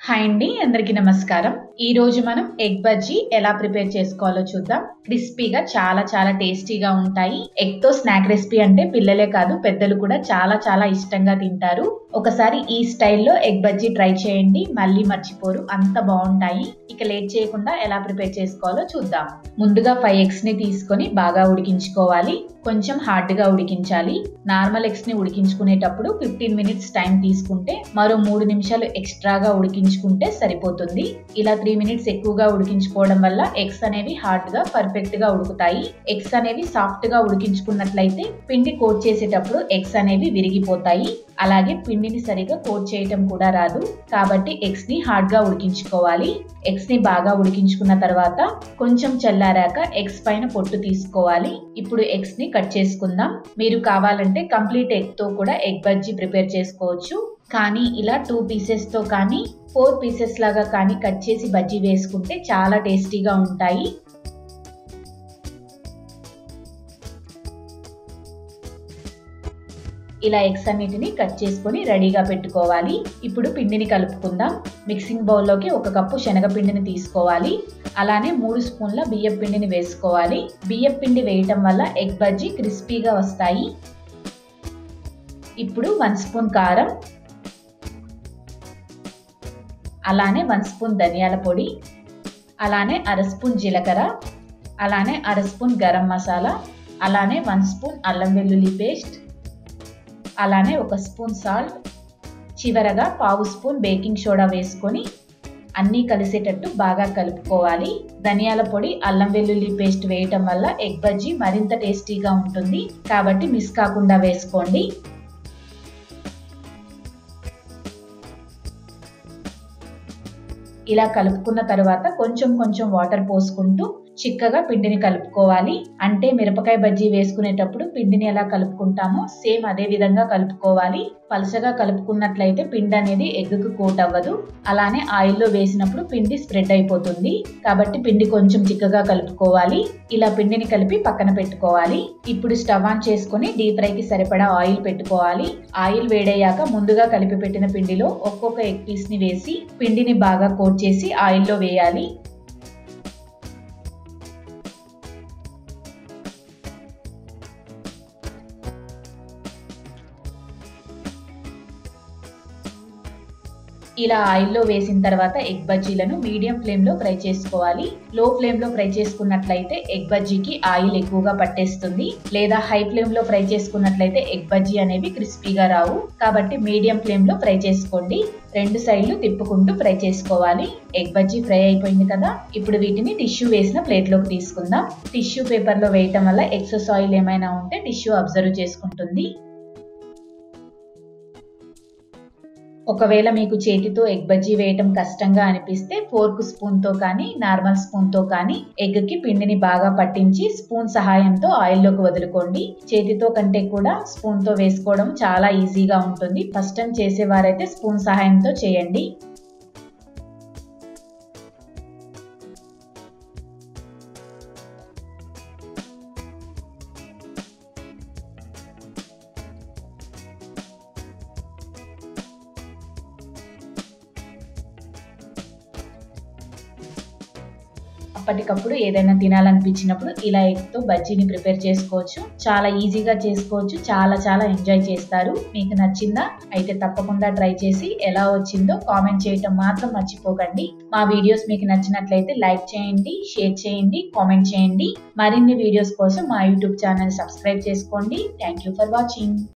hi అండి అందరికీ నమస్కారం ఈ రోజు మనం ఎగ్ బజ్జీ ఎలా ప్రిపేర్ చేసుకోవాలో చూద్దాం క్రిస్పీగా చాలా చాలా టేస్టీగా ఉంటాయి ఎగ్ తో స్నాక్ రెసిపీ అంటే పిల్లలే కాదు పెద్దలు కూడా చాలా చాలా ఇష్టంగా తింటారు ఒకసారి ఈ స్టైల్లో ఎగ్ బజ్జీ ట్రై చేయండి మళ్ళీ మర్చిపోరు అంత బాగుంటాయి ఇక లేట్ చేయకుండా ఎలా ప్రిపేర్ చేసుకోవాలో చూద్దాం ముందుగా ఫైవ్ ఎగ్స్ ని తీసుకొని బాగా ఉడికించుకోవాలి కొంచెం హార్డ్ గా ఉడికించాలి నార్మల్ ఎగ్స్ ని ఉడికించుకునేటప్పుడు ఫిఫ్టీన్ మినిట్స్ టైం తీసుకుంటే మరో మూడు నిమిషాలు ఎక్స్ట్రాగా ఉడికించుకుంటే సరిపోతుంది ఇలా త్రీ మినిట్స్ ఎక్కువగా ఉడికించుకోవడం వల్ల ఎగ్స్ అనేవి హార్డ్ గా పర్ఫెక్ట్ గా ఉడుకుతాయి ఎగ్స్ అనేవి సాఫ్ట్ గా ఉడికించుకున్నట్లయితే పిండి కోట్ చేసేటప్పుడు ఎగ్స్ అనేవి విరిగిపోతాయి అలాగే పిండిని సరిగా కోట్ చేయటం కూడా రాదు కాబట్టి ఎగ్స్ ని హార్డ్ గా ఉడికించుకోవాలి ఎగ్స్ ని బాగా ఉడికించుకున్న తర్వాత కొంచెం చల్లారాక ఎగ్స్ పైన పొట్టు తీసుకోవాలి ఇప్పుడు ఎగ్స్ ని కట్ చేసుకుందాం మీరు కావాలంటే కంప్లీట్ ఎగ్ తో కూడా ఎగ్ బజ్జీ ప్రిపేర్ చేసుకోవచ్చు కానీ ఇలా టూ పీసెస్ తో కానీ ఫోర్ పీసెస్ లాగా కానీ కట్ చేసి బజ్జీ వేసుకుంటే చాలా టేస్టీగా ఉంటాయి ఇలా ఎగ్స్ అన్నిటిని కట్ చేసుకొని రెడీగా పెట్టుకోవాలి ఇప్పుడు పిండిని కలుపుకుందాం మిక్సింగ్ బౌల్లోకి ఒక కప్పు శనగపిండిని తీసుకోవాలి అలానే మూడు స్పూన్ల బియ్యం పిండిని వేసుకోవాలి బియ్యం పిండి వేయటం వల్ల ఎగ్ బజ్జీ క్రిస్పీగా వస్తాయి ఇప్పుడు వన్ స్పూన్ కారం అలానే వన్ స్పూన్ ధనియాల పొడి అలానే అర స్పూన్ జీలకర్ర అలానే అర స్పూన్ గరం మసాలా అలానే వన్ స్పూన్ అల్లం వెల్లుల్లి పేస్ట్ అలానే ఒక స్పూన్ సాల్ట్ చివరగా పావు స్పూన్ బేకింగ్ సోడా వేసుకొని అన్నీ కలిసేటట్టు బాగా కలుపుకోవాలి ధనియాల పొడి అల్లం వెల్లుల్లి పేస్ట్ వేయటం వల్ల ఎగ్ బజ్జీ మరింత టేస్టీగా ఉంటుంది కాబట్టి మిస్ కాకుండా వేసుకోండి ఇలా కలుపుకున్న తర్వాత కొంచెం కొంచెం వాటర్ పోసుకుంటూ చిక్కగా పిండిని కలుపుకోవాలి అంటే మిరపకాయ బజ్జీ వేసుకునేటప్పుడు పిండిని ఎలా కలుపుకుంటామో సేమ్ అదే విధంగా కలుపుకోవాలి పలసగా కలుపుకున్నట్లయితే పిండి అనేది ఎగ్గుకు కోట్ అవ్వదు అలానే ఆయిల్లో వేసినప్పుడు పిండి స్ప్రెడ్ అయిపోతుంది కాబట్టి పిండి కొంచెం చిక్కగా కలుపుకోవాలి ఇలా పిండిని కలిపి పక్కన పెట్టుకోవాలి ఇప్పుడు స్టవ్ ఆన్ చేసుకుని డీప్ ఫ్రైకి సరిపడా ఆయిల్ పెట్టుకోవాలి ఆయిల్ వేడయ్యాక ముందుగా కలిపి పెట్టిన పిండిలో ఒక్కొక్క ఎగ్ పీస్ ని వేసి పిండిని బాగా కోట్ చేసి ఆయిల్లో వేయాలి ఇలా ఆయిల్లో వేసిన తర్వాత ఎగ్ బజ్జీలను మీడియం ఫ్లేమ్లో ఫ్రై చేసుకోవాలి లో ఫ్లేమ్లో ఫ్రై చేసుకున్నట్లయితే ఎగ్ బజ్జీకి ఆయిల్ ఎక్కువగా పట్టేస్తుంది లేదా హై ఫ్లేమ్లో ఫ్రై చేసుకున్నట్లయితే ఎగ్ బజ్జీ అనేవి క్రిస్పీగా రావు కాబట్టి మీడియం ఫ్లేమ్లో ఫ్రై చేసుకోండి రెండు సైడ్లు తిప్పుకుంటూ ఫ్రై చేసుకోవాలి ఎగ్ బజ్జీ ఫ్రై అయిపోయింది కదా ఇప్పుడు వీటిని టిష్యూ వేసిన ప్లేట్లోకి తీసుకుందాం టిష్యూ పేపర్లో వేయటం వల్ల ఎక్సెస్ ఆయిల్ ఏమైనా ఉంటే టిష్యూ అబ్జర్వ్ చేసుకుంటుంది ఒకవేళ మీకు చేతితో ఎగ్ బజ్జీ వేయటం కష్టంగా అనిపిస్తే ఫోర్క్ స్పూన్తో కానీ నార్మల్ స్పూన్తో కానీ ఎగ్కి పిండిని బాగా పట్టించి స్పూన్ సహాయంతో ఆయిల్లోకి వదులుకోండి చేతితో కంటే కూడా స్పూన్తో వేసుకోవడం చాలా ఈజీగా ఉంటుంది ఫస్ట్ టైం చేసేవారైతే స్పూన్ సహాయంతో చేయండి అప్పటికప్పుడు ఏదైనా తినాలనిపించినప్పుడు ఇలా ఎగ్తో బజ్జీని ప్రిపేర్ చేసుకోవచ్చు చాలా ఈజీగా చేసుకోవచ్చు చాలా చాలా ఎంజాయ్ చేస్తారు మీకు నచ్చిందా అయితే తప్పకుండా ట్రై చేసి ఎలా వచ్చిందో కామెంట్ చేయటం మాత్రం మర్చిపోకండి మా వీడియోస్ మీకు నచ్చినట్లయితే లైక్ చేయండి షేర్ చేయండి కామెంట్ చేయండి మరిన్ని వీడియోస్ కోసం మా యూట్యూబ్ ఛానల్ సబ్స్క్రైబ్ చేసుకోండి థ్యాంక్ యూ ఫర్ వాచింగ్